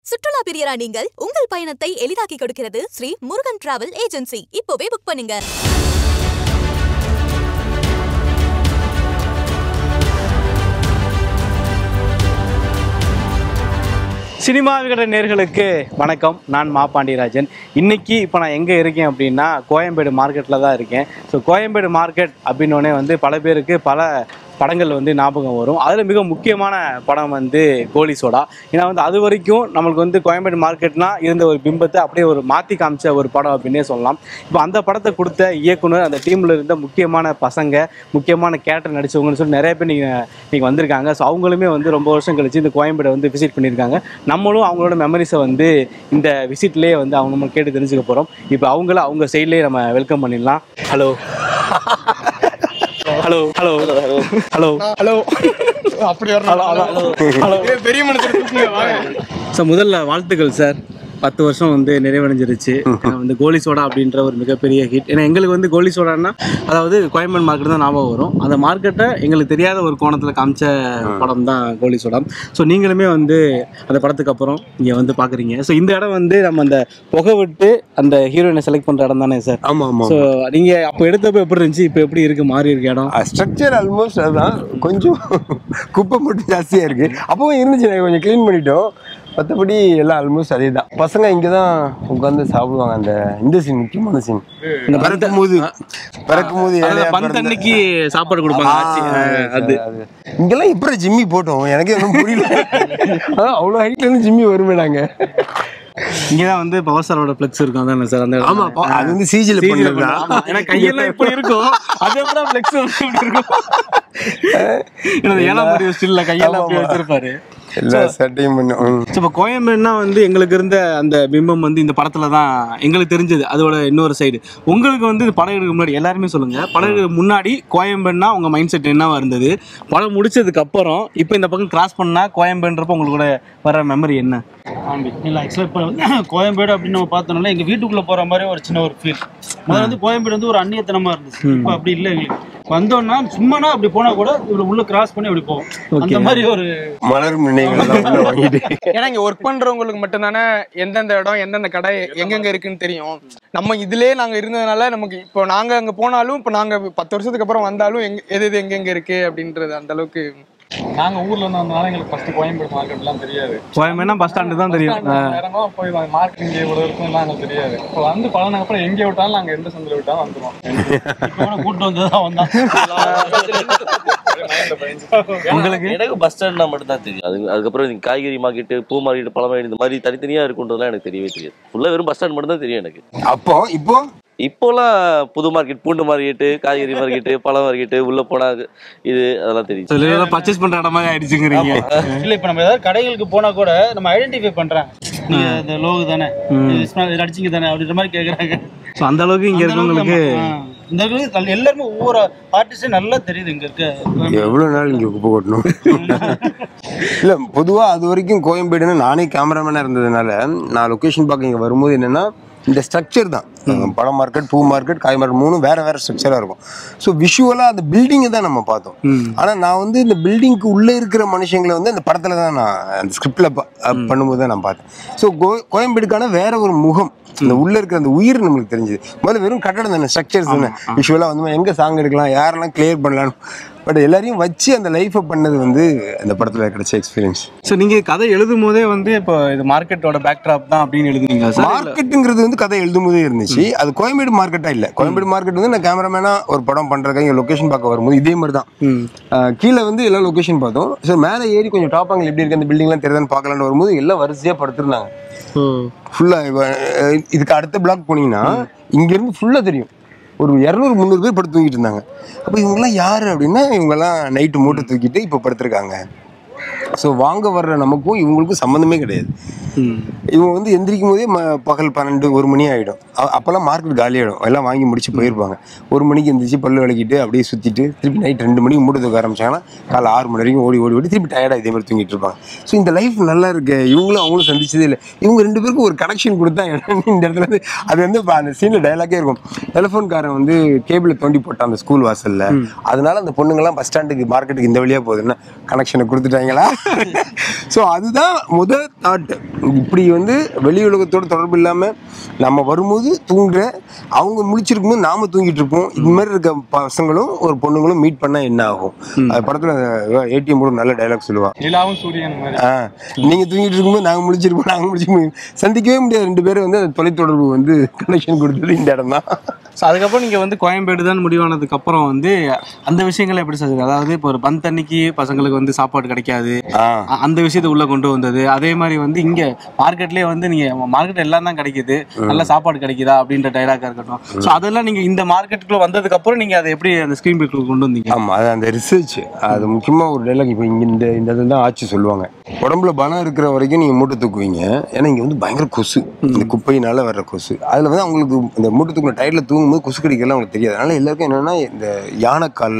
சுற்றுலா பிரியரா நீங்கள் உங்கள் பயணத்தை எளிதாக்கி கொடுக்கிறது ஸ்ரீ முருகன் டிராவல் ஏஜென்சி இப்போவே புக் பண்ணுங்க சினிமா விகட நேர்களுக்கு வணக்கம் நான் மா பாண்டியராஜன் இன்னைக்கு இப்போ நான் எங்கே இருக்கேன் அப்படின்னா கோயம்பேடு மார்க்கெட்டில் தான் இருக்கேன் ஸோ கோயம்பேடு மார்க்கெட் அப்படின்னோடனே வந்து பல பேருக்கு பல படங்கள் வந்து ஞாபகம் வரும் அதில் மிக முக்கியமான படம் வந்து கோலி சோடா ஏன்னா வந்து அது வரைக்கும் நம்மளுக்கு வந்து கோயம்பேடு மார்க்கெட்னா இருந்த ஒரு பிம்பத்தை அப்படியே ஒரு மாற்றி காமிச்ச ஒரு படம் அப்படின்னே சொல்லலாம் இப்போ அந்த படத்தை கொடுத்த இயக்குனர் அந்த டீமில் இருந்த முக்கியமான பசங்க முக்கியமான கேரக்டர் நடிச்சவங்கன்னு சொல்லி நிறைய பேர் நீங்கள் நீங்கள் வந்திருக்காங்க ஸோ அவங்களுமே வந்து ரொம்ப வருஷம் கழிச்சு இந்த கோயம்பேடை வந்து விசிட் பண்ணியிருக்காங்க நம்மளும் அவங்களோட மெமரிஸை வந்து இந்த விசிட்லேயே வந்து அவங்க நம்ம கேட்டு தெரிஞ்சுக்க போகிறோம் இப்போ அவங்கள அவங்க சைட்லேயே நம்ம வெல்கம் பண்ணிடலாம் hello hello hello hello hello அப்படி வரணும் பெரிய மனுஷன் ஸோ முதல்ல வாழ்த்துக்கள் சார் பத்து வருஷம் வந்து நிறைவடைஞ்சிருச்சு ஏன்னா வந்து கோலி சோடா அப்படின்ற ஒரு மிகப்பெரிய ஹிட் ஏன்னா எங்களுக்கு வந்து கோலி சோடான்னா அதாவது கோயம்பேடு மார்க்கெட் தான் ஞாபகம் வரும் அந்த மார்க்கெட்டை எங்களுக்கு தெரியாத ஒரு கோணத்தில் காமிச்ச படம் தான் கோலி சோடா ஸோ நீங்களுமே வந்து அந்த படத்துக்கு அப்புறம் இங்கே வந்து பார்க்குறீங்க ஸோ இந்த இடம் வந்து நம்ம அந்த புகை விட்டு அந்த ஹீரோயினை செலக்ட் பண்ணுற இடம் தானே சார் ஆமா ஆமா ஸோ நீங்கள் அப்போ எடுத்தப்போ எப்படி இருந்துச்சு இப்போ எப்படி இருக்கு மாறி இருக்கு இடம் ஸ்ட்ரக்சர் ஆல்மோஸ்ட் அதுதான் கொஞ்சம் குப்பை மட்டும் ஜாஸ்தியா இருக்கு அப்பவும் இருந்துச்சு நாங்க கொஞ்சம் க்ளீன் பண்ணிட்டோம் மற்றபடி எல்லாம் ஆல்மோஸ்ட் அதே தான் பசங்க இங்கே தான் உட்காந்து சாப்பிடுவாங்க அந்த இந்த சீன் முக்கியமான சீன் இந்த பிறக்கும் போது பிறக்கும் போது அதாவது ஏழையா பந்த் பிறந்த- அன்னைக்கு சாப்பாடு கொடுப்பாங்க ஆச்சி. ஆ, அது அது இங்கெல்லாம் இப்படி ஜிம்மி போட்டோம் எனக்கு ஒன்றும் புரியல அதான் அவ்வளோ ஹைட்ல இருந்து ஜிம்மி வருமே நாங்க இங்கே தான் வந்து பவர் ஸ்டாரோட ஃப்ளெக்ஸ் இருக்கும் அதானே சார் அந்த ஆமா பா- அது வந்து சிஜில CG ல பண்ணது பண்ணது. ஆமா. ஏன்னா கையெல்லாம் இப்படி இருக்கும் அது அப்புறம் ஃப்ளெக்ஸ் இப்படி இருக்கும் ஏன்னா அந்த ஏழாம் படி ஸ்டில்ல கையெல்லாம் அப்படி ஆமா, ஆமா. வச்சிருப்பாரு எல்லா சட்டையும் பண்ணும் ஸோ இப்போ கோயம்பேடுனா வந்து எங்களுக்கு இருந்த அந்த பிம்பம் வந்து இந்த படத்துல தான் எங்களுக்கு தெரிஞ்சது அதோட இன்னொரு சைடு உங்களுக்கு வந்து இது படம் எடுக்க முன்னாடி எல்லாருமே சொல்லுங்க படம் எடுக்க முன்னாடி கோயம்பேடுனா உங்க மைண்ட் செட் என்னவா இருந்தது படம் முடிச்சதுக்கு அப்புறம் இப்போ இந்த பக்கம் கிராஸ் பண்ணா கோயம்பேடுன்றப்ப உங்களுக்கு கூட வர மெமரி என்ன ஆம்பி இல்லை ஆக்சுவலாக இப்போ வந்து கோயம்பேடு அப்படின்னு நம்ம பார்த்தோம்னா எங்கள் வீட்டுக்குள்ளே போகிற மாதிரி ஒரு சின்ன ஒரு ஃபீல் முதல்ல வந்து கோயம்பேடு வந்து ஒரு அந்நியத்தனமாக இருந்துச்சு இப்போ அப்படி இல்லை எங்களுக்கு வந்தோம்னா சும்மானா அப்படி போனால் கூட இவ்வளோ உள்ள கிராஸ் பண்ணி அப்படி போவோம் அந்த மாதிரி ஒரு மலரும் நினைவுகள் எல்லாம் உள்ள வாங்கிட்டு ஏன்னா இங்க ஒர்க் பண்றவங்களுக்கு மட்டும்தானே எந்தெந்த இடம் எந்தெந்த கடை எங்கெங்க இருக்குன்னு தெரியும் நம்ம இதுலயே நாங்க இருந்ததுனால நமக்கு இப்போ நாங்க அங்க போனாலும் இப்போ நாங்க பத்து வருஷத்துக்கு அப்புறம் வந்தாலும் எங்க எது எது எங்கெங்க இருக்கு அப்படின்றது அந்த அளவுக்கு நாங்க ஊர்ல இருந்து வந்தனால எங்களுக்கு ஃபர்ஸ்ட் கோயம்பேடு மார்க்கெட் எல்லாம் தெரியாது கோயம்பேடுனா பஸ் ஸ்டாண்டு தான் தெரியும் ஆ. இறங்கும் போய் மார்க்கெட் இங்கே இவ்வளவு இருக்கும் எல்லாம் எங்களுக்கு தெரியாது இப்போ வந்து பழனக்கு அப்புறம் எங்கே விட்டாலும் நாங்க எந்த சந்தில விட்டாலும் வந்துருவோம் இப்போ கூட கூட்டு வந்து தான் வந்தான் உங்களுக்கு எனக்கு பஸ் ஸ்டாண்ட்னா மட்டும் தான் தெரியும் அது அதுக்கப்புறம் இந்த காய்கறி மார்க்கெட்டு பூ மார்க்கெட் பழ மார்க்கெட் இந்த மாதிரி தனித்தனியா இருக்குன்றதுலாம் எனக்கு தெரியவே தெரியாது ஃபுல்லா வெறும் பஸ் ஸ்டாண்ட் மட்டும் தான் தெரியும் எனக்கு அப்போ இப்போ இப்போலாம் புது மார்க்கெட் பூண்டு மார்க்கெட்டு காய்கறி மார்க்கெட்டு பழ மார்க்கெட்டு உள்ள போனா இது அதெல்லாம் தெரியும் பர்ச்சேஸ் பண்ற இடம் மாதிரி ஆயிடுச்சுங்கிறீங்க இல்லை இப்போ நம்ம ஏதாவது கடைகளுக்கு போனால் கூட நம்ம ஐடென்டிஃபை பண்ணுறாங்க நீங்கள் இந்த லோகு தானே இது smell- இது அடிச்சிங்க தானே அப்படின்ற மாதிரி கேட்குறாங்க ஸோ அந்த அளவுக்கு இங்க இருக்கவங்களுக்கு இந்த அளவுக்கு நல்ல- எல்லாருமே ஒவ்வொரு ஆர்டிஸ்டும் நல்லா தெரியுது இங்க இருக்க எவ்வளவு நாள் இங்க குப்பை கொட்டணும் இல்ல பொதுவா அது வரைக்கும் கோயம்பேடுன்னு நானே கேமராமேனா இருந்ததுனால நான் லொகேஷன் பார்க்க இங்க வரும்போது என்னன்னா இந்த ஸ்ட்ரக்சர் தான் பழம் மார்க்கெட் பூ மார்க்கெட் காய் மார்க்கெட் மூணும் வேற வேற ஸ்ட்ரக்சரா இருக்கும் ஸோ விஷுவலா அந்த பில்டிங்கை தான் நம்ம பார்த்தோம் ஆனா நான் வந்து இந்த பில்டிங்க்கு உள்ள இருக்கிற மனுஷங்களை வந்து அந்த படத்துல தான் நான் அந்த ஸ்கிரிப்ட்ல பண்ணும்போது தான் நான் பார்த்தேன் ஸோ கோயம்பேடுக்கான வேற ஒரு முகம் இந்த உள்ள இருக்கிற அந்த உயிர் நம்மளுக்கு தெரிஞ்சது முதல்ல வெறும் கட்டடம் தானே ஸ்ட்ரக்சர்ஸ் தானே விஷுவலா வந்து எங்க சாங் எடுக்கலாம் யாரெல்லாம் கிளியர் பண்ணலாம் பட் எல்லாரையும் வச்சு அந்த லைஃப்பை பண்ணது வந்து அந்த படத்துல கிடைச்ச எக்ஸ்பீரியன்ஸ் ஸோ நீங்க கதை எழுதும் போதே வந்து இப்போ இது மார்க்கெட்டோட பேக்ட்ராப் தான் அப்படின்னு எழுதுனீங்க சார் மார்க்கெட்டுங்கிறது வந்து கதை எழுதும் போதே இருந்துச்சு அது கோயம்பேடு மார்க்கெட்டா இல்ல கோயம்பேடு மார்க்கெட் வந்து நான் கேமராமேனா ஒரு படம் பண்றதுக்கு இங்க லொகேஷன் பார்க்க வரும்போது இதே மாதிரி தான் ஆஹ் கீழே வந்து எல்லாம் லொகேஷன் பார்த்தோம் ஸோ மேலே ஏறி கொஞ்சம் டாப் ஆங்கிள் எப்படி இருக்கு அந்த பில்டிங்லாம் தெரியுதான்னு பார்க்கலான்னு வரும்போது எல்லாம் வரிசையா படுத்திருந்தாங்க ஃபுல்லா இதுக்கு அடுத்த பிளாக் போனீங்கன்னா இங்க இருந்து ஃபுல்லா தெரியும் ஒரு இரநூறு முந்நூறு பேர் படுத்து தூங்கிட்டு இருந்தாங்க அப்போ இவங்கெல்லாம் யாரு அப்படின்னா இவங்கெல்லாம் நைட்டு மூட்டை தூக்கிட்டு இப்போ படுத்திருக்காங்க ஸோ வாங்க வர்ற நமக்கும் இவங்களுக்கும் சம்மந்தமே கிடையாது இவங்க வந்து எந்திரிக்கும் போதே ம- பகல் பன்னெண்டு ஒரு மணி ஆகிடும் அப்போல்லாம் மார்க்கெட் காலியாகிடும் எல்லாம் வாங்கி முடிச்சு போயிருப்பாங்க ஒரு மணிக்கு எந்திரிச்சு பல்லு விளக்கிட்டு அப்படியே சுற்றிட்டு திருப்பி நைட் ரெண்டு மணிக்கு மூட்டை தூக்க ஆரம்பிச்சாங்கன்னா காலை ஆறு மணி வரைக்கும் ஓடி ஓடி ஓடி திருப்பி டயர்டாக இதே மாதிரி தூங்கிட்டு இருப்பாங்க ஸோ இந்த லைஃப் நல்லா இருக்கு இவங்களும் அவங்களும் சந்திச்சதே இல்லை இவங்க ரெண்டு பேருக்கும் ஒரு கனெக்ஷன் கொடுத்தா என்னன்னு இந்த இடத்துல வந்து அது வந்து இப்ப அந்த சீனில் டைலாக்கே இருக்கும் டெலிஃபோன்காரன் வந்து கேபிளை தோண்டி போட்டான் அந்த ஸ்கூல் வாசல்ல அதனால அந்த பொண்ணுங்கெல்லாம் பஸ் ஸ்டாண்டுக்கு மார்க்கெட்டுக்கு இந்த வழியா போகுதுன்னா கனெக்ஷனை கொடுத்துட்டாங்களா ஸோ அதுதான் முதல் தாட் இப்படி வந்து வெளி உலகத்தோட தொடர்பு இல்லாமல் நம்ம வரும்போது தூங்குற அவங்க முழிச்சிருக்கும்போது நாம தூங்கிட்டு இருப்போம் இந்த மாதிரி இருக்க பசங்களும் ஒரு பொண்ணுங்களும் மீட் பண்ணா என்ன ஆகும் அது படத்துல ஏடிஎம் கூட நல்ல டைலாக் சொல்லுவா நிலாவும் சூரியன் மாதிரி ஆ, நீங்க தூங்கிட்டு இருக்கும்போது நாங்க முழிச்சிருப்போம் நாங்க முழிச்சிருப்போம் சந்திக்கவே முடியாது ரெண்டு பேரும் வந்து அந்த தொலைத்தொடர்பு வந்து கனெக்ஷன் கொடுத்தது இந்த இடம் தான் ஸோ அதுக்கப்புறம் நீங்கள் வந்து கோயம்பேடு தான் முடிவானதுக்கு அப்புறம் வந்து அந்த விஷயங்களை எப்படி சார் அதாவது இப்போ ஒரு பந்த் அன்னைக்கு பசங்களுக்கு வந்து சாப்பாடு கிடைக்காது ஆ அ- அந்த விஷயத்தை உள்ள கொண்டு வந்தது அதே மாதிரி வந்து இங்க மார்க்கெட்லயே வந்து நீங்க மார்க்கெட் எல்லாம் தான் கிடைக்குது நல்ல சாப்பாடு கிடைக்குதா அப்படின்ற டைலாக்கா இருக்கட்டும் ஸோ அதெல்லாம் நீங்க இந்த மார்க்கெட்டுக்குள்ள வந்ததுக்கு அப்புறம் நீங்க அதை எப்படி அந்த ஸ்கிரீன் பிளேக்குள்ள கொண்டு வந்தீங்க ஆமா அது அந்த ரிசர்ச் அது முக்கியமா ஒரு டைலாக் இப்போ இங்க இந்த இந்த இதில் தான் ஆட்சி சொல்லுவாங்க உடம்புல பலம் இருக்கிற வரைக்கும் நீங்க மூட்டை தூக்குவீங்க ஏன்னா இங்க வந்து பயங்கர கொசு இந்த குப்பையினால வர்ற கொசு அதுல வந்து அவங்களுக்கு இந்த மூட்டை தூக்குன டயர்ல தூங்கும்போது கொசு கடிக்கலாம் அவங்களுக்கு தெரியாது அதனால எல்லாருக்கும் என்னன்னா இந்த யானைக்கால்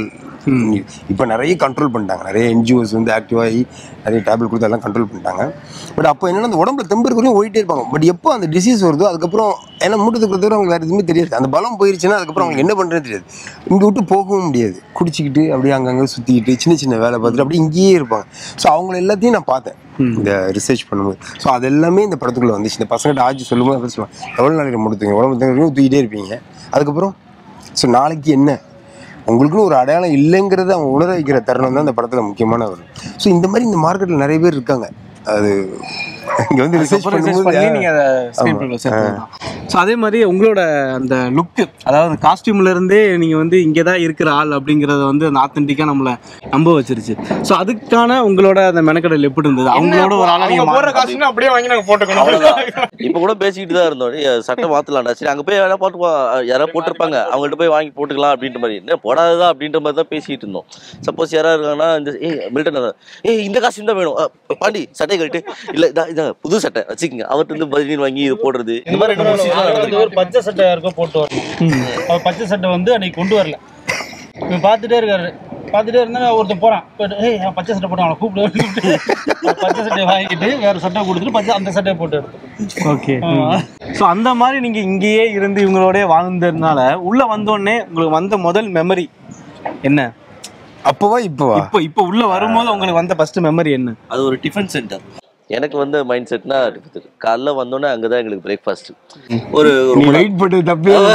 இப்போ நிறைய கண்ட்ரோல் பண்ணிட்டாங்க நிறைய என்ஜிஓஸ் வந்து ஆக்டிவ் ஆகி நிறைய டேப்லெட் கொடுத்து எல்லாம் கண்ட்ரோல் பண்ணிட்டாங்க பட் அப்போ என்னன்னா அந்த உடம்புல தெம்பு இருக்கிறவங்க ஓடிட்டே இருப்பாங்க பட் எப்போ அந்த டிசீஸ் வருதோ அதுக்கப்புறம் ஏன்னா மூட்டை தூக்குறது அவங்களுக்கு வேறு எதுவுமே தெரியாது அந்த பலம் போயிருச்சுன்னா அதுக்கப்புறம் அவங்களுக்கு என்ன பண்ணுறது தெரியாது இங்கே விட்டு போகவும் முடியாது குடிச்சிக்கிட்டு அப்படியே அங்கங்கே சுற்றிக்கிட்டு சின்ன சின்ன வேலை பார்த்துட்டு அப்படியே இங்கேயே இருப்பாங்க ஸோ அவங்கள எல்லாத்தையும் நான் பார்த்தேன் இந்த ரிசர்ச் பண்ணும்போது ஸோ அது எல்லாமே இந்த படத்துக்குள்ள வந்துச்சு இந்த பசங்கள்ட்ட ஆட்சி சொல்லும்போது அப்படி சொல்லுவாங்க எவ்வளோ நாளைக்கு முடித்துங்க உடம்பு தூங்க தூக்கிட்டே இருப்பீங்க அதுக்கப்புறம் ஸோ நாளைக்கு என்ன உங்களுக்குன்னு ஒரு அடையாளம் இல்லைங்கிறத அவங்க உணர வைக்கிற தருணம் தான் இந்த படத்தில் முக்கியமான வரும் ஸோ இந்த மாதிரி இந்த மார்க்கெட்டில் நிறைய பேர் இருக்காங்க அது இங்கே வந்து ரிசர்ச் அதுக்கப்புறம் research பண்ணி பண்ணும்போது நீங்க அதை ஸ்கிரீன் பிளேக்குள்ள சேர்த்து ஸோ அதே மாதிரி உங்களோட அந்த லுக்கு அதாவது காஸ்டியூம்ல இருந்தே நீங்க வந்து இங்கே தான் இருக்கிற ஆள் அப்படிங்கறத வந்து அந்த ஆத்தென்டிக்கா நம்மள நம்ப வச்சிருச்சு ஸோ அதுக்கான உங்களோட அந்த மெனக்கடல் எப்படி இருந்தது அவங்களோட ஒரு ஆளா நீங்க அவங்க போடுற மாறி- காசுன்னு அப்படியே வாங்கி நாங்க போட்டுக்கணும் அவ்வளவுதான் இப்ப கூட பேசிக்கிட்டு தான் இருந்தோம் "ஏய், சட்டை மாத்தலாம்டா சரி அங்க போய் யாராவது போட்டு யாராவது போட்டிருப்பாங்க அவங்கள்ட்ட போய் வாங்கி போட்டுக்கலாம் அப்படின்ற மாதிரி என்ன போடாததா அப்படின்ற மாதிரி தான் பேசிட்டு இருந்தோம் சப்போஸ் யாராவது இருக்காங்கன்னா இந்த ஏய் மில்டன் ஏய் இந்த காசு தான் வேணும் அஹ், பாண்டி சட்டை கழிட்டு இல்ல இதா இதான் புது சட்டை வச்சுக்கோங்க அவர்கிட்ட இருந்து பதினீர் வாங்கி இது போடுறது இந்த மாதிரி ரெண்டு மூணு scene எல்லாம் நடந்திருக்கு. ஒரு பச்சை சட்டை யாருக்கோ போட்டு வரணும் அவர் பச்சை சட்டை வந்து அன்னைக்கு கொண்டு வரல இவன் பார்த்துட்டே இருக்காரு பார்த்துட்டே இருந்தா ஒருத்தன் போறான் போயிட்டு, ஏய் அவன் பச்சை சட்டை போட்டு அவனை கூப்பிடு கூப்பிட்டு பச்சை சட்டையை வாங்கிட்டு வேற சட்டை கொடுத்துட்டு பச்சை அந்த சட்டையை போட்டு எடுத்து ஓகே ஸோ அந்த மாதிரி நீங்க இங்கேயே இருந்து இவங்களோட வாழ்ந்ததுனால உள்ள வந்தோடனே உங்களுக்கு வந்த முதல் மெமரி என்ன அப்போவா இப்போவா இப்போ இப்போ உள்ள வரும்போது உங்களுக்கு வந்த ஃபர்ஸ்ட் மெமரி என்ன அது ஒரு டிஃபன் சென்டர் எனக்கு வந்து மைண்ட் செட்னா காலைல வந்தோடனே அங்கதான் எங்களுக்கு பிரேக்ஃபாஸ்ட் ஒரு ஒரு நீ வெயிட் பண்ணது தப்பே இல்லை.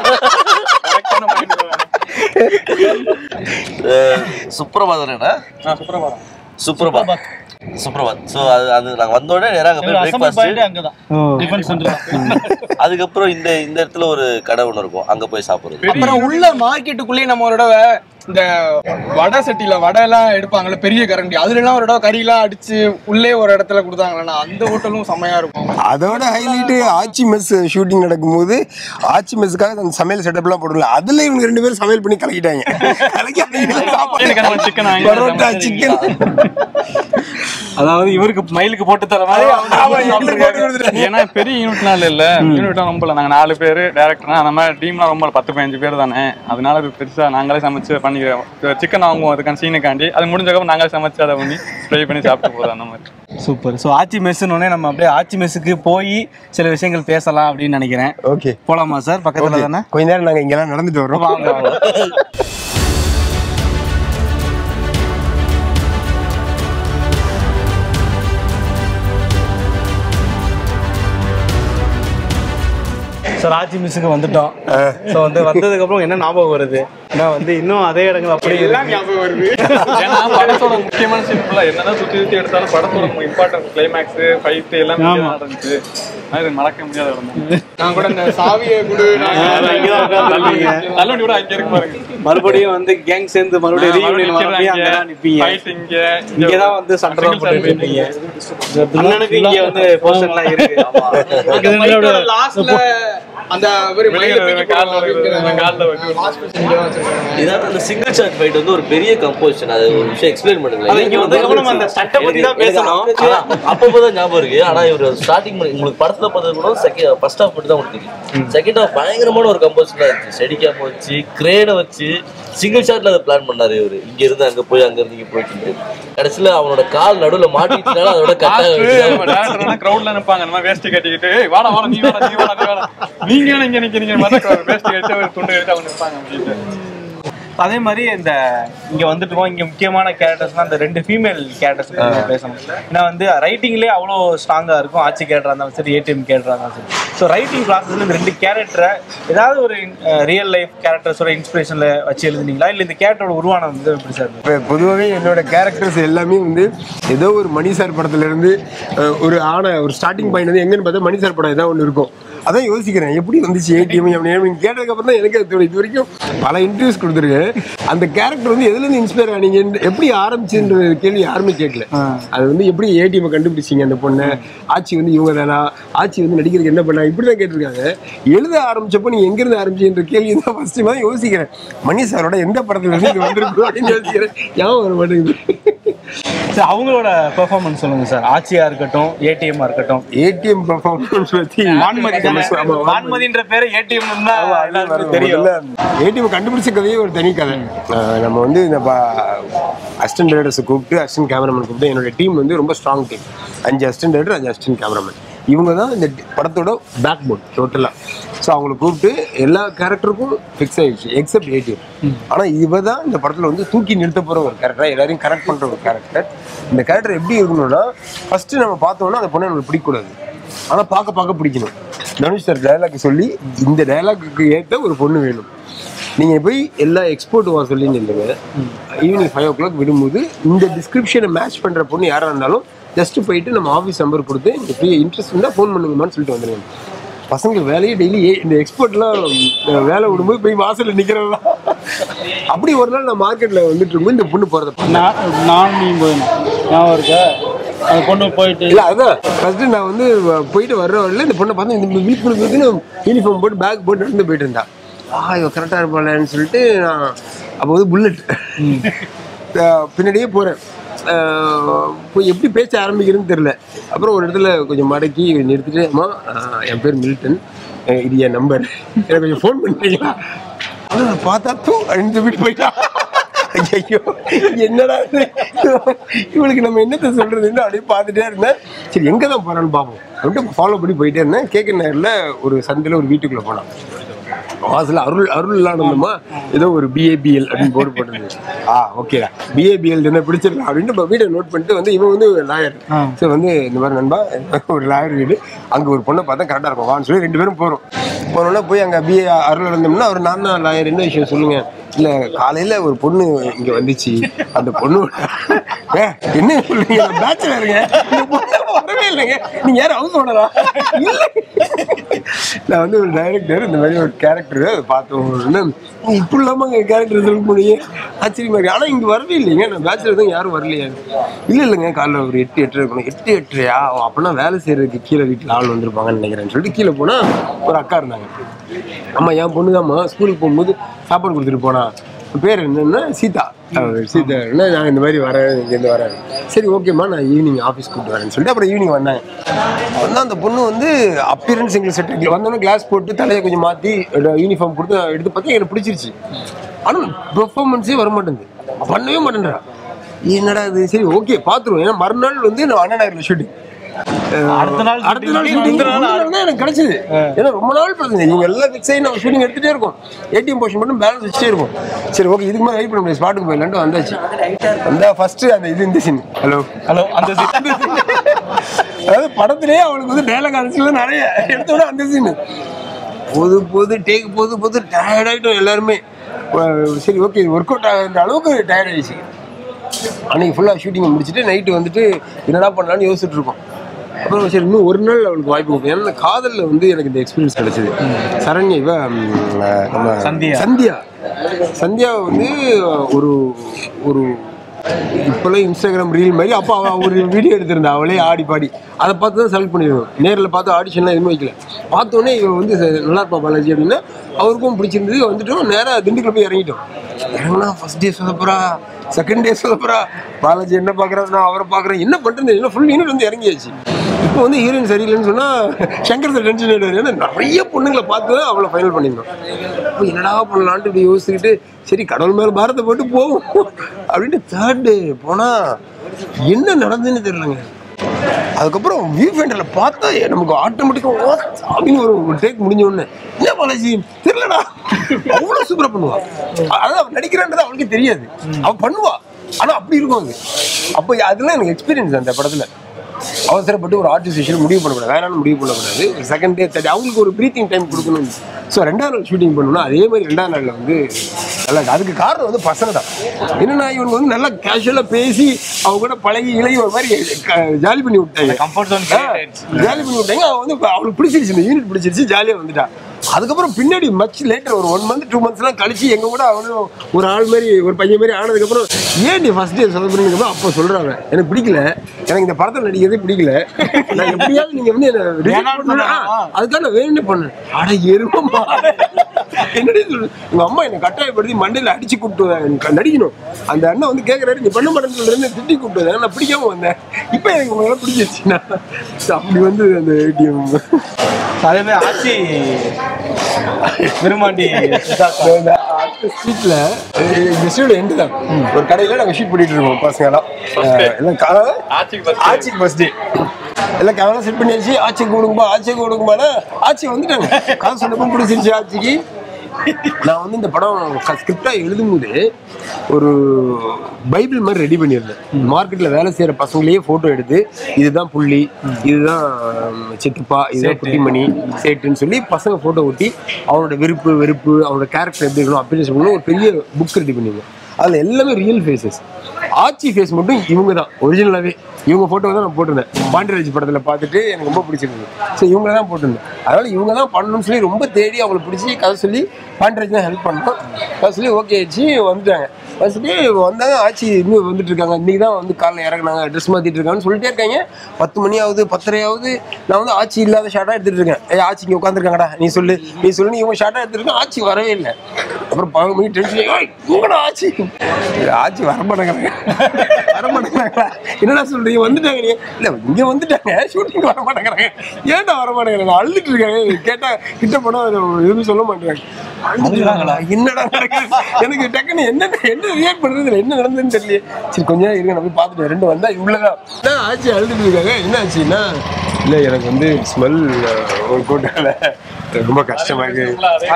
அஹ், சுப்ரபாதனா சுப்ரபாத் சுப்ரபாத் சுப்ரபாத் ஸோ அது அது நாங்கள் வந்தோடனே நேராக அங்கே போய் அசம்பிள் பாயிண்ட் பிரேக்ஃபாஸ்ட் அங்கதான் டிஃபென்ஸ் சென்டர் அதுக்கப்புறம் இந்த இந்த இடத்துல ஒரு கடை ஒன்று இருக்கும் அங்கே போய் சாப்பிட்றது அப்புறம் உள்ள மார்க்கெட்டுக்குள்ளேயே நம்ம ஒரு தடவை இந்த வடை சட்டியில வடை எல்லாம் எடுப்பாங்கல்ல பெரிய கரண்டி அதுல எல்லாம் ஒரு தடவை கறி எல்லாம் அடிச்சு உள்ளே ஒரு இடத்துல கொடுத்தாங்களா அந்த ஹோட்டலும் செம்மையா இருக்கும் அதோட ஹைலைட் ஆச்சி மெஸ் ஷூட்டிங் நடக்கும்போது ஆச்சி மெஸ்ஸுக்காக அந்த சமையல் செட்டப்லாம் போடல அதுல இவங்க ரெண்டு பேரும் சமையல் பண்ணி கலக்கிட்டாங்க கலக்கி அவங்க சாப்பாடு சிக்கன் வாங்கி பரோட்டா சிக்கன் அதாவது இவருக்கு மயிலுக்கு போட்டு தர மாதிரி ஆமா, எங்களுக்கு போட்டு கொடுத்துட்டாங்க. ஏன்னா பெரிய யூனிட்னால இல்ல யூனிட்லாம் ரொம்ப இல்ல நாங்க நாலு பேர் டேரக்டர்னா அந்த மாதிரி டீம்லாம் ரொம்ப இல்ல, பத்து பதினஞ்சு பேர் தானே அதனால அது பெருசா நாங்களே சமைச்சு பண்ணிக்கிறோம் சிக்கன் வாங்குவோம் அதுக்கான சீனுக்காண்டி அது முடிஞ்சக்கப்புறம் நாங்களே சமைச்சு அதை பண்ணி ஃப்ரை பண்ணி சாப்பிட்டு போதும் அந்த மாதிரி சூப்பர் ஸோ ஆச்சி மெஸ்ஸுன்னு நம்ம அப்படியே ஆச்சி மெஸ்ஸுக்கு போய் சில விஷயங்கள் பேசலாம் அப்படின்னு நினைக்கிறேன் ஓகே போலாமா சார் பக்கத்துல தானே கொஞ்ச நேரம் நாங்க இங்கெல்லாம் நடந்துட்டு வரோம் வாங்க வாங்க. சார் ஆச்சி மிஸ்ஸுக்கு வந்துட்டோம் ஸோ வந்து வந்ததுக்கு அப்புறம் என்ன ஞாபகம் வருது ஏன்னா வந்து இன்னும் அதே இடங்கள் அப்படியே இருக்கு. ஞாபகம் வருது ஏன்னா படத்தோட முக்கியமான சீன் ஃபுல்லா என்னதான் சுத்தி சுத்தி எடுத்தாலும் படத்தோட இம்பார்ட்டன்ட் கிளைமேக்ஸ் ஃபைட் எல்லாம் இங்கே தான் நடந்துச்சு அது மறக்க முடியாத இடம் தான். நான் கூட இந்த சாவியை கொடு அதான் இங்கதான் உட்கார்ந்திருப்பீங்க. தள்ளுவண்டி கூட அங்க இருக்கு பாருங்க மறுபடியும் வந்து கேங் சேர்ந்து மறுபடியும் reunion மறுபடியும் அங்கதான் நிப்பீங்க ஃபைட் இங்க இங்கதான் வந்து சண்டை Single போட்டு side இருப்பீங்க அண்ணனுக்கு இங்க வந்து போஸ்டர்லாம் இருக்கு லாஸ்ட்ல அந்த ஒரு மயிலை தூக்கி காலில் போடுவாங்க. காலில் வைக்க Last person இங்க தான் வச்சிருக்காங்க. இதான் அந்த சிங்கிள் ஷாட் ஃபைட் வந்து ஒரு பெரிய கம்போசிஷன் அது ஒரு விஷயம் எக்ஸ்பிளைன் பண்ணுங்க அது இங்க வந்ததுக்கு நம்ம அந்த சட்டை பத்தி தான் பேசணும். அப்பப்பதான் ஞாபகம் இருக்கு ஆனா இவர் ஸ்டார்டிங் உங்களுக்கு படத்துல பார்த்தது கூட செகண்ட் ஃபர்ஸ்ட் ஹாஃப் மட்டும் தான் உங்களுக்கு தெரியும் செகண்ட் ஹாஃப் பயங்கரமான ஒரு கம்போசிஷன் இருந்துச்சு ஸ்டெடி கேம் வச்சு கிரேனை வச்சு சிங்கிள் ஷாட்ல அதை பிளான் பண்ணாரு இவரு இங்க இருந்து அங்க போய் அங்க இருந்து இங்க போயிட்டு கடைசியில அவனோட கால் நடுவுல மாட்டிட்டுனால அதோட கட்டாக கிரௌட்ல நிப்பாங்க அந்த மாதிரி வேஷ்டி கட்டிக்கிட்டு "ஏய், வாடா வாடா நீ வாடா நீ வாடா நீ வாடா நீங்க என்ன இங்க நிக்கிறீங்க மாதிரி வேஷ்டி கட்டி ஒரு துண்டு கட்டி அவங்க நிப்பாங்க அப்படின்ட்டு அதே மாதிரி இந்த இங்க வந்துட்டோம் இங்க முக்கியமான கேரக்டர்ஸ்னா இந்த ரெண்டு ஃபீமேல் கேரக்டர்ஸ் பேசணும் ஏன்னா வந்து ரைட்டிங்லேயே அவ்வளோ ஸ்ட்ராங்கா இருக்கும் ஆட்சி கேரக்டரா இருந்தாலும் சரி ஏடிஎம் கேரக்டரா இருந்தாலும் சரி ஸோ ரைட்டிங் ப்ராசஸ்ல இந்த ரெண்டு கேரக்டரை ஏதாவது ஒரு ரியல் லைஃப் கேரக்டர்ஸோட இன்ஸ்பிரேஷன்ல வச்சு எழுதுனீங்களா இல்ல இந்த கேரக்டரோட உருவானம் வந்து எப்படி சார் இருந்தது? இப்போ பொதுவாகவே என்னோட கேரக்டர்ஸ் எல்லாமே வந்து ஏதோ ஒரு மணி சார் படத்துல இருந்து அஹ், ஒரு ஆன ஒரு ஸ்டார்டிங் பாயிண்ட் வந்து எங்கன்னு பார்த்தா மணி சார் படம் ஏதாவது ஒன்று இருக்கும் அதான் யோசிக்கிறேன் எப்படி வந்துச்சு ஏடிஎம் அப்படின்னு கேட்டதுக்கு அப்புறம் தான் எனக்கு அது தோணுது. இது வரைக்கும் பல இன்டர்வியூஸ் கொடுத்துருக்கேன் அந்த கேரக்டர் வந்து எதுல இருந்து இன்ஸ்பயர் ஆனீங்க எப்படி ஆரம்பிச்சுன்ற கேள்வி யாருமே கேட்கல அது வந்து எப்படி ஏடிஎம் கண்டுபிடிச்சீங்க அந்த பொண்ணை ஆட்சி வந்து இவங்க தானா ஆட்சி வந்து நடிக்கிறதுக்கு என்ன பண்ணா இப்படி தான் கேட்டிருக்காங்க எழுத ஆரம்பிச்சப்போ நீங்க எங்க இருந்து ஆரம்பிச்சீங்கன்ற கேள்வி தான் ஃபர்ஸ்ட் தான் யோசிக்கிறேன் மணி சாரோட எந்த படத்துல இருந்து இது வந்திருக்கும் அப்படின்னு யோசிக்கிறேன் ஞாபகம் வர மாட்டேங்குது சார் அவங்களோட பெர்ஃபார்மன்ஸ் சொல்லுங்க சார் ஆட்சியா இருக்கட்டும் ஏடிஎம்மா இருக்கட்டும் ஏடிஎம் பெர்ஃபார்மன்ஸ் பத்தி வான்மதி தானே ஆமா, வான்மதின்ற பேரு ஏடிஎம் தான் எல்லாருக்கும் தெரியும் ஏடிஎம் கண்டுபிடிச்ச கதையே ஒரு தனி கதை அஹ் நம்ம வந்து இந்த அசிஸ்டன்ட் டைரக்டர்ஸை கூப்பிட்டு அசிஸ்டன்ட் கேமராமேன் கூப்பிட்டு என்னோட டீம் வந்து ரொம்ப ஸ்ட்ராங் டீம் அஞ்சு அசிஸ்டன்ட் டைரக்டர் அஞ்சு அசிஸ்டன்ட் கேமராமேன் இவங்க தான் இந்த படத்தோட பேக் போன் டோட்டலாக ஸோ அவங்கள கூப்பிட்டு எல்லா கேரக்டருக்கும் ஃபிக்ஸ் ஆயிடுச்சு எக்ஸப்ட் ஏடிஎம் ஆனால் இவ தான் இந்த படத்தில் வந்து தூக்கி நிறுத்த போகிற ஒரு கேரக்டர் எல்லாரையும் கரெக்ட் பண்ணுற ஒரு கேரக்டர் இந்த கேரக்டர் எப்படி இருக்கணும்னா ஃபஸ்ட்டு நம்ம பார்த்தோம்னா அந்த பொண்ணை நம்மளுக்கு பிடிக்கக்கூடாது ஆனால் பார்க்க பார்க்க பிடிக்கணும் தனுஷ் சார் டயலாக் சொல்லி இந்த டயலாக்கு ஏற்ற ஒரு பொண்ணு வேணும் நீங்கள் போய் எல்லா எக்ஸ்போர்ட் வர சொல்லி நில்லுங்க ஈவினிங் ஃபைவ் ஓ கிளாக் விடும்போது இந்த டிஸ்கிரிப்ஷனை மேட்ச் பண்ணுற பொண்ணு யாராக இருந்தாலும் ஜஸ்ட் போயிட்டு நம்ம ஆஃபீஸ் நம்பர் கொடுத்து இந்த ஃப்ரீ இன்ட்ரெஸ்ட் இருந்தால் ஃபோன் பண்ணுங்கம்மான்னு சொல்லிட்டு வந்துடுங்க பசங்க வேலையே டெய்லி இந்த எக்ஸ்போர்ட்லாம் வேலை விடும்போது போய் வாசலில் நிற்கிறதா அப்படி ஒரு நாள் நான் மார்க்கெட்டில் வந்துட்டு இருக்கும்போது இந்த பொண்ணு போகிறத நான் நான் நீ போயிடணும் ஞாபகம் இருக்கா அந்த பொண்ணு போயிட்டு இல்ல அதான் ஃபர்ஸ்ட் நான் வந்து போயிட்டு வர்ற வழியில இந்த பொண்ணை பார்த்து இந்த விழிப்புணர்வுக்கு யூனிஃபார்ம் போட்டு பேக் போட்டு நடந்து போயிட்டு இருந்தா ஆ இவ கரெக்டாக இருப்பாளேன்னு சொல்லிட்டு நான் அப்போ வந்து புல்லட் பின்னாடியே போகிறேன் போய் எப்படி பேச ஆரம்பிக்கிறதுன்னு தெரில அப்புறம் ஒரு இடத்துல கொஞ்சம் மடக்கி நிறுத்திட்டு அம்மா ஆஹ், என் பேர் மில்டன் அஹ், இது என் நம்பர் எனக்கு கொஞ்சம் ஃபோன் பண்ணுறீங்களா ஆனால் பார்த்தா தூ அப்படின்னு சொல்லிட்டு போயிட்டா ஐயோ என்னடா இது? இவளுக்கு நம்ம என்னத்த சொல்றதுன்னு அப்படியே பார்த்துட்டே இருந்தேன் சரி எங்க தான் போறான்னு பார்ப்போம் அப்படின்ட்டு ஃபாலோ பண்ணி போயிட்டே இருந்தேன் கேட்க நேரில் ஒரு சந்தையில் ஒரு வீட்டுக்குள்ள போனான் வாசல அருள் அருள் இல்லாதமா ஏதோ ஒரு பிஏபிஎல் அப்படின்னு போர்டு போட்டிருந்தது ஆ ஓகேடா பிஏபிஎல் என்ன பிடிச்சிருக்கா அப்படின்ட்டு நம்ம வீடை நோட் பண்ணிட்டு வந்து இவன் வந்து லாயர் சரி வந்து இந்த மாதிரி நண்பா ஒரு லாயர் வீடு அங்கே ஒரு பொண்ணை பார்த்தா கரெக்டாக இருக்கும் வான்னு சொல்லி ரெண்டு பேரும் போகிறோம் போனோன்னா போய் அங்கே பிஏ அருள் இருந்தோம்னா அவர் நான் தான் லாயர் என்ன விஷயம் சொல்லுங்க இல்ல காலையில ஒரு பொண்ணு இங்க வந்துச்சு அந்த பொண்ணு ஏ, என்ன சொல்றீங்க பேச்சுலருங்க இந்த பொண்ணு வரவே இல்லைங்க நீங்க யாரும் ஹவுஸ் ஓனரா இல்ல நான் வந்து ஒரு டைரக்டர் இந்த மாதிரி ஒரு கேரக்டர் பார்த்தோம் இப்படி இல்லாம கேரக்டர் சொல்ல முடியும் ஆச்சரியமா இருக்கு ஆனா இங்க வரவே இல்லைங்க நான் பேச்சுலர் தான் யாரும் வரலையா இல்ல இல்லைங்க காலைல ஒரு எட்டு எட்டு இருக்கணும் எட்டு எட்டரையா அப்படின்னா வேலை செய்யறதுக்கு கீழே வீட்டுல ஆள் வந்திருப்பாங்கன்னு நினைக்கிறேன்னு சொல்லிட்டு கீழே போனா ஒரு அக்கா இருந்தாங்க அம்மா என் பொண்ணுதாம்மா ஸ்கூலுக்கு போகும்போது சாப்பாடு கொடுத்துட்டு போனா பேர் என்னன்னா சீதா அவ சீதா என்ன நான் இந்த மாதிரி வரேன் இங்கேருந்து வரேன் சரி ஓகேம்மா நான் ஈவினிங் ஆஃபீஸ் கூப்பிட்டு வரேன்னு சொல்லிட்டு அப்புறம் ஈவினிங் வந்தாங்க வந்தால் அந்த பொண்ணு வந்து அப்பியரன்ஸ் எங்களுக்கு செட் வந்தோடனே கிளாஸ் போட்டு தலையை கொஞ்சம் மாற்றி யூனிஃபார்ம் கொடுத்து எடுத்து பார்த்தா எனக்கு பிடிச்சிருச்சு ஆனால் பெர்ஃபார்மன்ஸே வர மாட்டேங்குது பண்ணவே மாட்டேன்றா என்னடா இது சரி ஓகே பார்த்துருவோம் ஏன்னா மறுநாள் வந்து நான் அண்ணா நகரில் ஷூட்டிங் அடுத்த நாள் அடுத்த நாள் shooting, shooting முந்தின நாள் முந்தின நாள் தான் எனக்கு கிடைச்சது ஏன்னா ரொம்ப நாள் பிரச்சனை இவங்க எல்லாம் ஃபிக்ஸ் ஆகி நம்ம ஷூட்டிங் எடுத்துட்டே இருக்கோம் ஏடிஎம் போர்ஷன் மட்டும் பேலன்ஸ் வச்சுட்டே இருக்கும் சரி ஓகே இதுக்கு மேலே வெயிட் பண்ண முடியாது ஸ்பாட்டுக்கு போயிடலான்ட்டு வந்தாச்சு வந்தா ஃபர்ஸ்ட் அந்த இது இந்த சீன் ஹலோ ஹலோ அந்த அதாவது படத்திலேயே அவளுக்கு வந்து டைலாக் அந்த நிறைய எடுத்தோட அந்த சீன் பொது பொது டேக் பொது பொது டயர்ட் ஆகிட்டோம் எல்லாருமே அஹ் சரி ஓகே ஒர்க் அவுட் ஆகிற அளவுக்கு டயர்ட் ஆயிடுச்சு அன்னைக்கு ஃபுல்லாக ஷூட்டிங் முடிச்சுட்டு நைட்டு வந்துட்டு என்னடா பண்ணலான்னு யோசிச்சுட்டு இருக்கோம் அப்புறம் சரி இன்னும் ஒரு நாள் அவளுக்கு வாய்ப்பு கொடுப்போம் ஏன்னா காதலில் வந்து எனக்கு இந்த எக்ஸ்பீரியன்ஸ் கிடைச்சது சரண்யா இவ ம், நம்ம சந்தியா. சந்தியா சந்தியா வந்து ஒரு ஒரு இப்போல்லாம் இன்ஸ்டாகிராம் ரீல் மாதிரி அப்போ அவள் ஒரு வீடியோ எடுத்திருந்தா அவளே ஆடி பாடி அதை பார்த்து தான் செலக்ட் பண்ணிடுவோம் நேரில் பார்த்து ஆடிஷன்லாம் எதுவுமே வைக்கல பார்த்தோன்னே இவன் வந்து ச- நல்லா இருப்பா பாலாஜி அப்படின்னா அவருக்கும் பிடிச்சிருந்தது வந்துட்டோம் நேராக திண்டுக்கல் போய் இறங்கிட்டோம் இறங்கினா ஃபர்ஸ்ட் டே சொதப்புறா செகண்ட் டே சொதப்புறா பாலாஜி என்ன பார்க்குறாரு நான் அவரை பார்க்குறேன் என்ன பண்ணுறது என்ன ஃபுல் யூனிட் வந்து இறங்கியாச்சு இப்போ வந்து ஹீரோயின் சரியில்லைன்னு சொன்னால் சங்கர் சார் டென்ஷன் ஆகிடுவார் ஏன்னா நிறைய பொண்ணுங்களை பார்த்து தான் அவளை ஃபைனல் பண்ணியிருந்தோம் இப்போ என்னடா பண்ணலான்ட்டு இப்படி யோசிச்சுக்கிட்டு சரி கடவுள் மேலே பாரத்தை போட்டு போவோம் அப்படின்ட்டு தேர்ட் டே போனால் என்ன நடந்துன்னு தெரியலங்க அதுக்கப்புறம் வியூ ஃபைண்டரில் பார்த்தா நமக்கு ஆட்டோமேட்டிக்காக அப்படின்னு ஒரு டேக் முடிஞ்ச உடனே என்ன பாலாஜி தெரியலடா அவ்வளோ சூப்பராக பண்ணுவா அதான் அவன் நடிக்கிறான்றது அவளுக்கு தெரியாது அவன் பண்ணுவா ஆனா அப்படி இருக்கும் அது அப்போ அதெல்லாம் எனக்கு எக்ஸ்பீரியன்ஸ் அந்த படத்துல அவசரப்பட்டு ஒரு ஆர்டிஸ்ட் விஷயம் முடிவு பண்ணக்கூடாது வேணாலும் முடிவு பண்ணக்கூடாது செகண்ட் டே தேர்ட் அவங்களுக்கு ஒரு ப்ரீத்திங் டைம் கொடுக்கணும் ஸோ ரெண்டாவது நாள் ஷூட்டிங் பண்ணணும் அதே மாதிரி ரெண்டாவது நாளில் வந்து நல்லா இருக்கு. அதுக்கு காரணம் வந்து பசங்க தான் என்னன்னா இவங்க வந்து நல்லா கேஷுவலாக பேசி அவங்க கூட பழகி இளைய ஒரு மாதிரி ஜாலி பண்ணி விட்டாங்க கம்ஃபர்ட் ஜோன் ஜாலி பண்ணி விட்டாங்க அவன் வந்து இப்ப அவளுக்கு பிடிச்சிருச்சு இந்த யூனிட் பிடிச்சிருச்சு ஜாலியாக வந்துட்டா அதுக்கப்புறம் பின்னாடி மச் லேட்டர் ஒரு ஒன் மந்த் டூ மந்த்ஸ்லாம் கழிச்சு எங்க கூட அவனும் ஒரு ஆள் மாதிரி ஒரு பையன் மாதிரி ஆனதுக்கப்புறம் ஏன் நீ ஃபர்ஸ்ட் டே சொல்ல போறீங்க அப்போ சொல்றாங்க எனக்கு பிடிக்கல எனக்கு இந்த படத்தில் நடிக்கிறதே பிடிக்கல நான் எப்படியாவது நீங்க வந்து என்ன reject பண்ணணும். ஆ, அதுக்காக நான் வேணும்னே பண்ணேன் அட எருமமா என்னடி சொல்லு உங்க அம்மா என்னை கட்டாயப்படுத்தி மண்டையில அடிச்சு கூப்பிட்டு வந்தாங்க. எனக்கு நடிக்கணும் அந்த அண்ணன் வந்து கேட்கறாரு நீ பண்ண மாட்டேன்னு சொல்றேன்னு திட்டி கூப்பிட்டு வந்தாங்க. நான் பிடிக்காம வந்தேன் இப்போ எனக்கு உங்களால பிடிச்சிருச்சு நான் அப்படி வந்து அந்த ஏடிஎம் அதே மாதிரி ஆட்சி விரும்மாண்டி ஸ்ட்ரீட்ல இந்த ஸ்ட்ரீட்ல எண்டு தான் ஒரு கடையில நாங்க ஷூட் பண்ணிட்டு இருக்கோம் பசங்க எல்லாம் அஹ் எல்லாம் கா- ஆட்சிக்கு ஃபர்ஸ்ட் டே எல்லாம் கேமரா செட் பண்ணியாச்சு ஆட்சிக்கு கொடுக்குமா ஆட்சிக்கு கொடுக்குமானா ஆட்சி வந்துட்டாங்க காசு சொன்னப்போ பிடிச்சிருச்சு ஆட்சிக்கு நான் வந்து இந்த படம் ஸ்கிரிப்டா எழுதும்போது ஒரு பைபிள் மாதிரி ரெடி பண்ணியிருந்தேன் மார்க்கெட்ல வேலை செய்யற பசங்களையே போட்டோ எடுத்து இதுதான் புள்ளி இதுதான் சித்தப்பா இதுதான் குட்டிமணி சேட்டுன்னு சொல்லி பசங்க போட்டோ ஒட்டி அவனோட விருப்பு வெறுப்பு அவனோட கேரக்டர் எப்படி இருக்கணும் அப்படின்னு சொல்லி ஒரு பெரிய புக் ரெடி பண்ணியிருந்தேன் அதுல எல்லாமே ரியல் ஃபேஸஸ் ஆச்சி ஃபேஸ் மட்டும் இவங்க தான் ஒரிஜினலாகவே இவங்க ஃபோட்டோ தான் நான் போட்டிருந்தேன் பாண்டியராஜ் படத்தில் பார்த்துட்டு எனக்கு ரொம்ப பிடிச்சிருந்தது ஸோ இவங்க தான் போட்டிருந்தேன் அதனால இவங்க தான் பண்ணணும்னு சொல்லி ரொம்ப தேடி அவங்களை பிடிச்சி கதை சொல்லி பாண்டியராஜ் தான் ஹெல்ப் பண்ணோம் கதை சொல்லி ஓகே ஆச்சு வந்துட்டாங்க ஃபர்ஸ்ட் வந்தாங்க ஆச்சி இன்னும் வந்துட்டு இருக்காங்க இன்னைக்கு தான் வந்து காலைல இறங்குனாங்க ட்ரெஸ் மாற்றிட்டு இருக்காங்கன்னு சொல்லிட்டே இருக்காங்க பத்து மணி ஆகுது பத்தரை ஆகுது நான் வந்து ஆச்சி இல்லாத ஷார்ட்டாக எடுத்துட்டு இருக்கேன் ஏய் ஆச்சி இங்கே உட்காந்துருக்காங்கடா நீ சொல்லு நீ சொல்லு நீ இவங்க ஷார்ட்டாக எடுத்துருக்கேன் ஆச்சி வரவே இல்லை அப்புறம் பதினொரு மணி டென்ஷன் உங்கடா ஆச்சி ஆச்சி வரமாட்டேங்கிறாங்க வரமாட்டேங்கிறாங்களா என்னடா சொல்றீங்க வந்துட்டாங்க நீ இல்லை இங்கே வந்துட்டாங்க ஷூட்டிங் வர மாட்டேங்கிறாங்க ஏன்டா வர மாட்டேங்கிறாங்க அழுதுட்டு இருக்காங்க கேட்டா கிட்ட போனா எதுவும் சொல்ல மாட்டேங்கிறாங்க அழுதுறாங்களா என்னடா நடக்குது எனக்கு டக்குன்னு என்ன என்ன ரியாக்ட் பண்றது இல்ல, என்ன நடந்ததுன்னு தெரியல சரி கொஞ்ச நேரம் இருங்க நான் போய் பார்த்துட்டு ரெண்டு வந்தா இவ்வளவுதான் என்ன ஆச்சு அழுதுட்டு இருக்காங்க என்ன ஆச்சுன்னா இல்ல எனக்கு வந்து ஸ்மெல் ஒரு கூட்டால ரொம்ப கஷ்டமா இருக்கு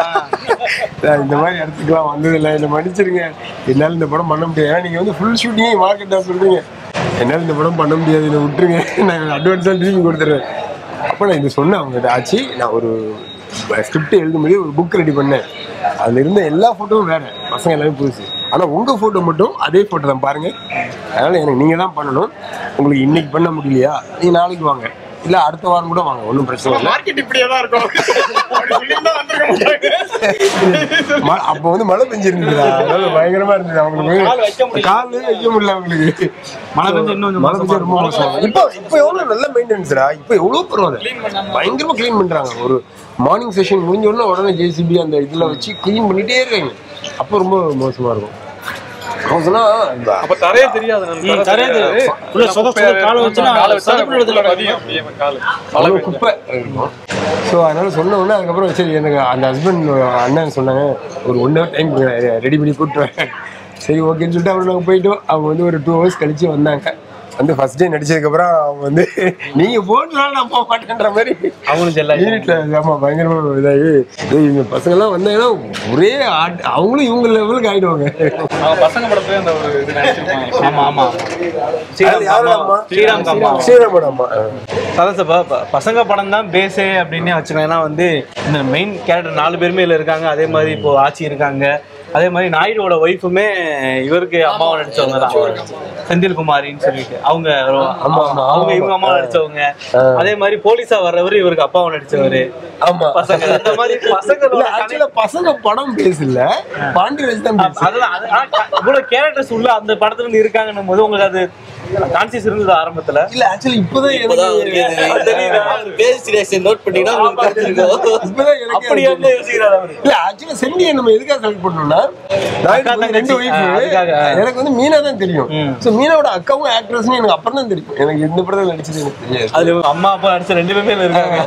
நான் இந்த மாதிரி இடத்துக்குலாம் வந்ததில்லை என்னை மன்னிச்சிருங்க என்னால் இந்த படம் பண்ண முடியாது ஏன்னா நீங்கள் வந்து ஃபுல் ஷூட்டிங்கே மார்க்கெட்டாக சொல்கிறீங்க என்னால் இந்த படம் பண்ண முடியாது என்னை விட்டுருங்க நான் அட்வான்ஸாக திரும்பி கொடுத்துட்றேன் அப்போ நான் இது சொன்னேன் அவங்ககிட்ட ஆச்சு நான் ஒரு ஸ்கிரிப்ட் எழுதும்போது ஒரு புக் ரெடி பண்ணேன் அதில் இருந்த எல்லா ஃபோட்டோவும் வேறு பசங்க எல்லாமே புதுசு ஆனால் உங்கள் ஃபோட்டோ மட்டும் அதே ஃபோட்டோ தான் பாருங்கள் அதனால் எனக்கு நீங்கள் தான் பண்ணணும் உங்களுக்கு இன்னைக்கு பண்ண முடியலையா நீங்கள் நாளைக்கு வாங்க இல்லை அடுத்த வாரம் கூட வாங்க ஒன்றும் பிரச்சனை இல்லை மார்க்கெட் இப்படியே தான் இருக்கும் அப்படி சொல்லியிருந்தா வந்திருக்க மாட்டாங்க. ம- அப்போ வந்து மழை பெஞ்சிருந்ததா அதனால பயங்கரமா இருந்தது அவங்களுக்கு கால் வைக்க முடியல அவங்களுக்கு மழை பெஞ்சா இன்னும் கொஞ்சம் மழை பெஞ்சா ரொம்ப மோசம் இப்போ இப்போ எவ்வளவு நல்ல மெயின்டெனன்ஸ்டா இப்போ எவ்வளவு பரவாயில்ல பயங்கரமா க்ளீன் பண்றாங்க ஒரு மார்னிங் செஷன் முடிஞ்ச உடனே உடனே ஜேசிபி அந்த இதுல வச்சு க்ளீன் பண்ணிட்டே இருக்காங்க அப்போ ரொம்ப மோசமா இருக்கும் மோசம்னா இந்த அப்ப தரையே தெரியாது நம்ம ம், தரையே தெரியாது. உள்ள சொத சொத காலை வச்சுனா காலை வச்சா சதுப்பு நிலத்துல பதியும் அப்படியே காலு. அவ்வளோ குப்பை இருக்கும் ஸோ அதனால சொன்ன உடனே அதுக்கப்புறம் சரி எனக்கு அந்த ஹஸ்பண்ட் அண்ணன் சொன்னாங்க ஒரு ஒன் ஹவர் டைம் ரெடி பண்ணி கூப்பிட்டு வரேன் சரி ஓகேன்னு சொல்லிட்டு அப்புறம் நாங்கள் போயிட்டோம் அவங்க வந்து ஒரு டூ ஹவர்ஸ் கழிச்சு வந்தாங்க வந்து ஃபர்ஸ்ட் டே நடிச்சதுக்கப்புறம் அவங்க வந்து நீங்க போட்டுலாம் நான் போக மாட்டேன்ற மாதிரி அவங்களும் செல்ல யூனிட்ல ஆமா பயங்கரமா இதாகி ஏய், இவங்க பசங்கெல்லாம் வந்தாங்கன்னா ஒரே ஆட் அவங்களும் இவங்க லெவலுக்கு ஆயிடுவாங்க அவங்க பசங்க படத்துல அந்த ஒரு இது நினைச்சிருப்பாங்க ஆமா ஆமா அது யாரோட அம்மா? ஸ்ரீராம் அம்மா ஸ்ரீராமோட அம்மா அதான் சார் ப- ப- பசங்க படம் தான் பேஸே அப்படின்னே வச்சுக்கோங்க ஏன்னா வந்து இந்த மெயின் கேரக்டர் நாலு பேருமே இதுல இருக்காங்க அதே மாதிரி இப்போ ஆச்சி இருக்காங்க அதே மாதிரி நாயுடுவோட ஒய்ஃபுமே இவருக்கு அம்மாவை நடிச்சவங்க தான் செந்தில் குமாரின்னு சொல்லிட்டு அவங்க ரொ- ஆமா, ஆமா, அவங்க ஆமா. இவங்க அம்மாவை நடிச்சவங்க அதே மாதிரி போலீஸா வர்றவர் இவருக்கு அப்பாவை நடிச்சவரு ஆமா பசங்க இந்த மாதிரி பசங்களோட இல்ல ஆக்சுவலா பசங்க படம் பேசல பாண்டியராஜ் தான் பேசு அதுதான் அது- ஆனா க- இவ்வளவு கேரக்டர்ஸ் உள்ள அந்த படத்துல இருந்து இருக்காங்கன்னும் போது உங்களுக்கு அது கான்சியஸ் இருந்தது ஆரம்பத்துல இல்ல ஆக்சுவலி இப்பதான் இப்பதான் எனக்கு அவருக்கு தெரியுதா? அவர் பேஸ் ரியாக்ஷன் நோட் பண்ணீங்கன்னா உங்களுக்கு தெரிஞ்சிருக்கும் இப்பதான் எனக்கு அப்படி அது என்ன யோசிக்கிறாரு அவரு இல்ல ஆக்சுவலா சென்னியை நம்ம எதுக்காக செலக்ட் பண்ணோம்னா நாயுடு வந்து ரெண்டு தங்கச்சி. ஒய்ஃப் ஆ, அதுக்காக. எனக்கு வந்து மீனா தான் தெரியும் ம். சோ மீனாவோட அக்காவும் ஆக்ட்ரஸ்னு எனக்கு அப்புறம் தான் தெரியும் எனக்கு இந்த படத்துல நடிச்சது எனக்கு தெரியாது அதுல இவங்க அம்மா அப்பா நடிச்ச ரெண்டு பேருமே இதுல இருக்காங்க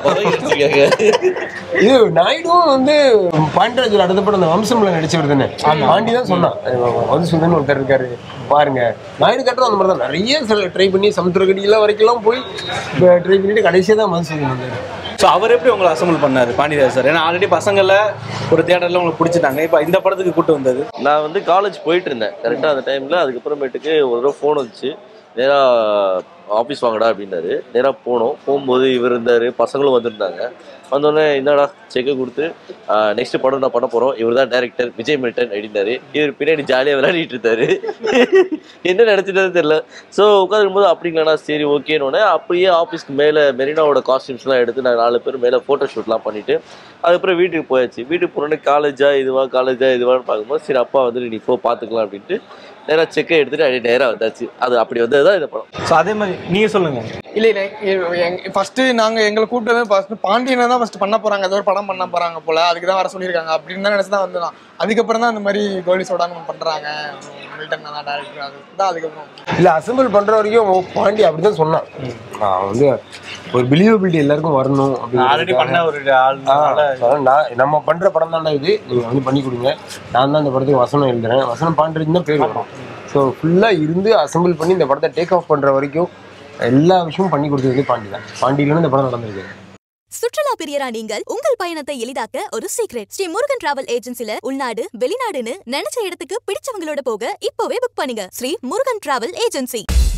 இது நாயுடும் வந்து பாண்டியராஜர் அடுத்த படம் அந்த வம்சம்ல நடிச்சவர் தானே பாண்டி தான் சொன்னான் வந்து சுதன் ஒருத்தர் இருக்காரு பாருங்க நாயுடு கட்டுறது அந்த மாதிரி தான் நிறைய சில ட்ரை பண்ணி சமுத்திரக்கடியெல்லாம் வரைக்கும் போய் ட்ரை பண்ணிட்டு கடைசியாக தான் மனசு வந்தாரு ஸோ அவர் எப்படி உங்களை அசம்பிள் பண்ணாரு பாண்டியராஜ் சார் ஏன்னா ஆல்ரெடி பசங்கள ஒரு தியேட்டர்ல உங்களுக்கு பிடிச்சிட்டாங்க இப்போ இந்த படத்துக்கு கூட்டு வந்தது நான் வந்து காலேஜ் போயிட்டு இருந்தேன் கரெக்டாக அந்த டைமில் அதுக்கப்புறமேட்டுக்கு ஒரு தடவை ஃபோன் வந்துச்சு நேராக ஆஃபீஸ் வாங்கடா அப்படின்னாரு நேராக போனோம் போகும்போது இவர் இருந்தார் பசங்களும் வந்திருந்தாங்க வந்தோடனே என்னடா செக்கை கொடுத்து நெக்ஸ்ட் படம் நான் பண்ண போகிறோம் இவர் தான் டேரக்டர் விஜய் மில்டன் அப்படின்னாரு இவர் பின்னாடி ஜாலியாக விளையாடிட்டு இருந்தாரு என்ன நினச்சிட்டது தெரியல ஸோ உட்காந்துருக்கும்போது அப்படிங்களாண்ணா சரி ஓகேன்னு அப்படியே ஆஃபீஸ்க்கு மேலே மெரினாவோட காஸ்டியூம்ஸ்லாம் எடுத்து நான் நாலு பேர் மேலே ஃபோட்டோ ஷூட்லாம் பண்ணிட்டு அதுக்கப்புறம் வீட்டுக்கு போயாச்சு வீட்டுக்கு போனோடனே காலேஜா இதுவா காலேஜா இதுவான்னு பார்க்கும்போது சரி அப்பா வந்துட்டு நீ போ பார்த்துக்கலாம் அப்படின்ட்டு நேராக செக்கை எடுத்துட்டு அப்படியே நேராக வந்தாச்சு அது அப்படி வந்தது தான் இந்த படம் ஸோ அதே மாதிரி நீங்க சொல்லுங்க இல்லை இல்லை ஃபர்ஸ்ட் நாங்க எங்களை கூப்பிட்டு வந்து ஃபர்ஸ்ட் பாண்டியனை தான் ஃபர்ஸ்ட் பண்ண போறாங்க ஏதோ ஒரு படம் பண்ண போறாங்க போல அதுக்கு தான் வர சொல்லியிருக்காங்க அப்படின்னு தான் நினைச்சு தான் வந்தோம் அதுக்கப்புறம் தான் அந்த மாதிரி கோலி சோடான்னு பண்றாங்க மில்டன் தான் டேரக்டர் அது தான் அதுக்கப்புறம் இல்ல அசம்பிள் பண்ற வரைக்கும் ஓ, பாண்டி அப்படிதான் சொன்னான் அவன் வந்து ஒரு பிலீவபிலிட்டி எல்லாருக்கும் வரணும் ஆல்ரெடி பண்ண ஒரு ஆள் ஆ, அதான் நான் நம்ம பண்ற படம் தான்டா இது நீங்க வந்து பண்ணி கொடுங்க நான் தான் இந்த படத்துக்கு வசனம் எழுதுறேன் வசனம் பாண்டியன் தான் பேர் வரும் ஸோ ஃபுல்லா இருந்து அசம்பிள் பண்ணி இந்த படத்தை டேக் ஆஃப் பண்ற வரைக்கும் எல்லா விஷயமும் பண்ணி கொடுத்தது வந்து பாண்டி தான் பாண்டியில இந்த படம் நடந்திருக்கு சுற்றுலா பிரியரா நீங்கள் உங்கள் பயணத்தை எளிதாக்க ஒரு சீக்ரெட் ஸ்ரீ முருகன் டிராவல் ஏஜென்சில உள்நாடு வெளிநாடுன்னு நினைச்ச இடத்துக்கு பிடிச்சவங்களோட போக இப்போவே புக் பண்ணுங்க ஸ்ரீ முருகன் டிராவல் ஏஜென்சி